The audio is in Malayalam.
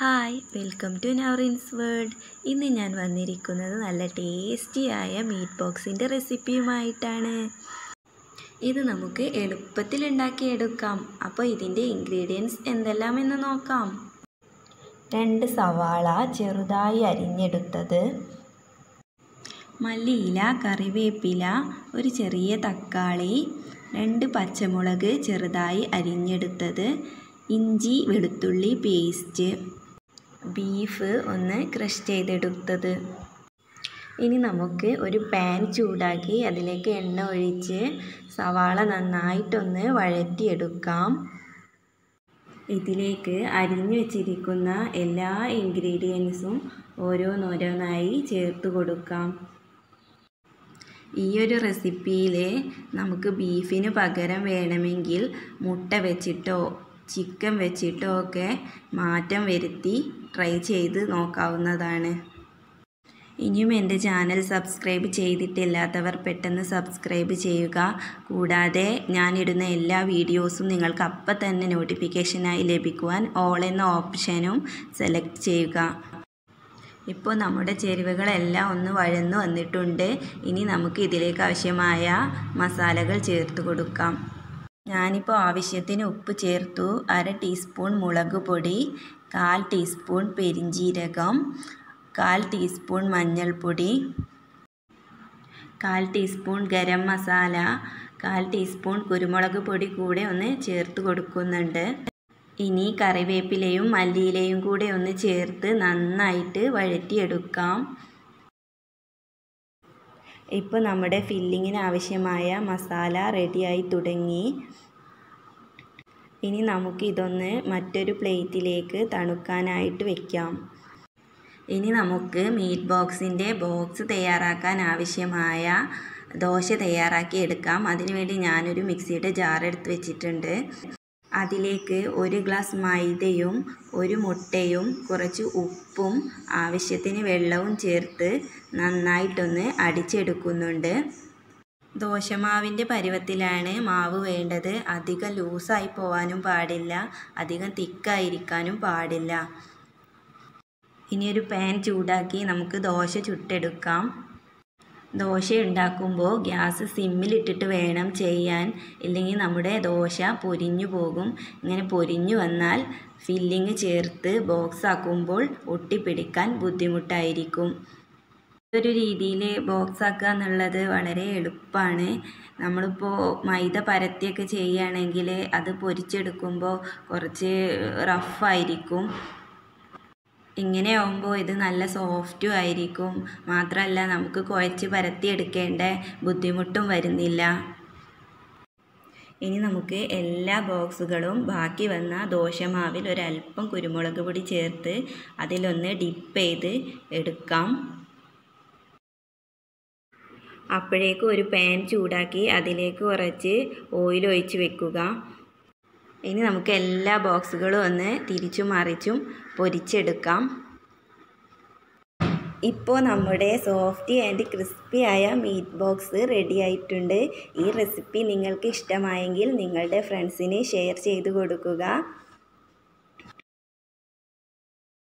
hi welcome to Navarin's world ഇന്ന് ഞാൻ വന്നിരിക്കുന്നത് നല്ല ടേസ്റ്റിയായ മീറ്റ് ബോക്സിൻ്റെ റെസിപ്പിയുമായിട്ടാണ് ഇത് നമുക്ക് എളുപ്പത്തിൽ ഉണ്ടാക്കിയെടുക്കാം അപ്പോൾ ഇതിൻ്റെ ഇൻഗ്രീഡിയൻസ് എന്തെല്ലാമെന്ന് നോക്കാം രണ്ട് സവാള ചെറുതായി അരിഞ്ഞെടുത്തത് മല്ലിയില കറിവേപ്പില ഒരു ചെറിയ തക്കാളി രണ്ട് പച്ചമുളക് ചെറുതായി അരിഞ്ഞെടുത്തത് ഇഞ്ചി വെളുത്തുള്ളി പേസ്റ്റ് ബീഫ് ഒന്ന് ക്രഷ് ചെയ്തെടുത്തത് ഇനി നമുക്ക് ഒരു പാൻ ചൂടാക്കി അതിലേക്ക് എണ്ണ ഒഴിച്ച് സവാള നന്നായിട്ടൊന്ന് വഴറ്റിയെടുക്കാം ഇതിലേക്ക് അരിഞ്ഞു വെച്ചിരിക്കുന്ന എല്ലാ ഇൻഗ്രീഡിയൻസും ഓരോന്നോരോന്നായി ചേർത്ത് കൊടുക്കാം ഈ ഒരു റെസിപ്പിയിൽ നമുക്ക് ബീഫിന് പകരം വേണമെങ്കിൽ മുട്ട വെച്ചിട്ടോ ചിക്കൻ വെച്ചിട്ടോ ഒക്കെ മാറ്റം വരുത്തി ട്രൈ ചെയ്ത് നോക്കാവുന്നതാണ് ഇനിയും എൻ്റെ ചാനൽ സബ്സ്ക്രൈബ് ചെയ്തിട്ടില്ലാത്തവർ പെട്ടെന്ന് സബ്സ്ക്രൈബ് ചെയ്യുക കൂടാതെ ഞാനിടുന്ന എല്ലാ വീഡിയോസും നിങ്ങൾക്ക് അപ്പം തന്നെ നോട്ടിഫിക്കേഷനായി ലഭിക്കുവാൻ ഓൾ എന്ന ഓപ്ഷനും സെലക്ട് ചെയ്യുക ഇപ്പോൾ നമ്മുടെ ചേരുവകളെല്ലാം ഒന്ന് വഴന്നു വന്നിട്ടുണ്ട് ഇനി നമുക്ക് ഇതിലേക്ക് ആവശ്യമായ മസാലകൾ ചേർത്ത് കൊടുക്കാം ഞാനിപ്പോൾ ആവശ്യത്തിന് ഉപ്പ് ചേർത്തു അര ടീസ്പൂൺ മുളക് പൊടി കാൽ ടീസ്പൂൺ പെരിഞ്ജീരകം കാൽ ടീസ്പൂൺ മഞ്ഞൾപ്പൊടി കാൽ ടീസ്പൂൺ ഗരം മസാല കാൽ ടീസ്പൂൺ കുരുമുളക് പൊടി കൂടെ ഒന്ന് ചേർത്ത് കൊടുക്കുന്നുണ്ട് ഇനി കറിവേപ്പിലയും മല്ലിയിലയും കൂടെ ഒന്ന് ചേർത്ത് നന്നായിട്ട് വഴറ്റിയെടുക്കാം ഇപ്പോൾ നമ്മുടെ ഫില്ലിങ്ങിന് ആവശ്യമായ മസാല റെഡിയായി തുടങ്ങി ഇനി നമുക്ക് ഇതൊന്ന് മറ്റൊരു പ്ലേറ്റിലേക്ക് തണുക്കാനായിട്ട് വെക്കാം ഇനി നമുക്ക് മീറ്റ് ബോക്സിൻ്റെ ബോക്സ് തയ്യാറാക്കാൻ ആവശ്യമായ ദോശ തയ്യാറാക്കി എടുക്കാം അതിനുവേണ്ടി ഞാനൊരു മിക്സിയുടെ ജാർ എടുത്ത് വെച്ചിട്ടുണ്ട് അതിലേക്ക് ഒരു ഗ്ലാസ് മൈദയും ഒരു മുട്ടയും കുറച്ച് ഉപ്പും ആവശ്യത്തിന് വെള്ളവും ചേർത്ത് നന്നായിട്ടൊന്ന് അടിച്ചെടുക്കുന്നുണ്ട് ദോശമാവിൻ്റെ പരുവത്തിലാണ് മാവ് വേണ്ടത് അധികം ലൂസായി പോവാനും പാടില്ല അധികം തിക്കായിരിക്കാനും പാടില്ല ഇനി ഒരു പാൻ ചൂടാക്കി നമുക്ക് ദോശ ചുട്ടെടുക്കാം ദോശ ഉണ്ടാക്കുമ്പോൾ ഗ്യാസ് സിമ്മിലിട്ടിട്ട് വേണം ചെയ്യാൻ ഇല്ലെങ്കിൽ നമ്മുടെ ദോശ പൊരിഞ്ഞു പോകും ഇങ്ങനെ പൊരിഞ്ഞു വന്നാൽ ഫില്ലിങ് ചേർത്ത് ബോക്സ് ആക്കുമ്പോൾ ഒട്ടിപ്പിടിക്കാൻ ബുദ്ധിമുട്ടായിരിക്കും ഒരു രീതിയിൽ ബോക്സ് ആക്കുക എന്നുള്ളത് വളരെ എളുപ്പമാണ് നമ്മളിപ്പോൾ മൈദ പരത്തിയൊക്കെ ചെയ്യുകയാണെങ്കിൽ അത് പൊരിച്ചെടുക്കുമ്പോൾ കുറച്ച് റഫായിരിക്കും ഇങ്ങനെ ആവുമ്പോൾ ഇത് നല്ല സോഫ്റ്റും ആയിരിക്കും മാത്രമല്ല നമുക്ക് കുഴച്ച് പരത്തിയെടുക്കേണ്ട ബുദ്ധിമുട്ടും വരുന്നില്ല ഇനി നമുക്ക് എല്ലാ ബോക്സുകളും ബാക്കി വന്ന ദോശമാവിൽ ഒരല്പം കുരുമുളക് പൊടി ചേർത്ത് അതിലൊന്ന് ഡിപ്പ് ചെയ്ത് എടുക്കാം അപ്പോഴേക്കും ഒരു പാൻ ചൂടാക്കി അതിലേക്ക് കുറച്ച് ഓയിൽ ഒഴിച്ച് വെക്കുക ഇനി നമുക്ക് എല്ലാ ബോക്സുകളും ഒന്ന് തിരിച്ചും മറിച്ചും പൊരിച്ചെടുക്കാം ഇപ്പോൾ നമ്മുടെ സോഫ്റ്റി ആൻഡ് ക്രിസ്പി ആയ മീറ്റ് ബോക്സ് റെഡി ആയിട്ടുണ്ട് ഈ റെസിപ്പി നിങ്ങൾക്ക് ഇഷ്ടമായെങ്കിൽ നിങ്ങളുടെ ഫ്രണ്ട്സിന് ഷെയർ ചെയ്ത് കൊടുക്കുക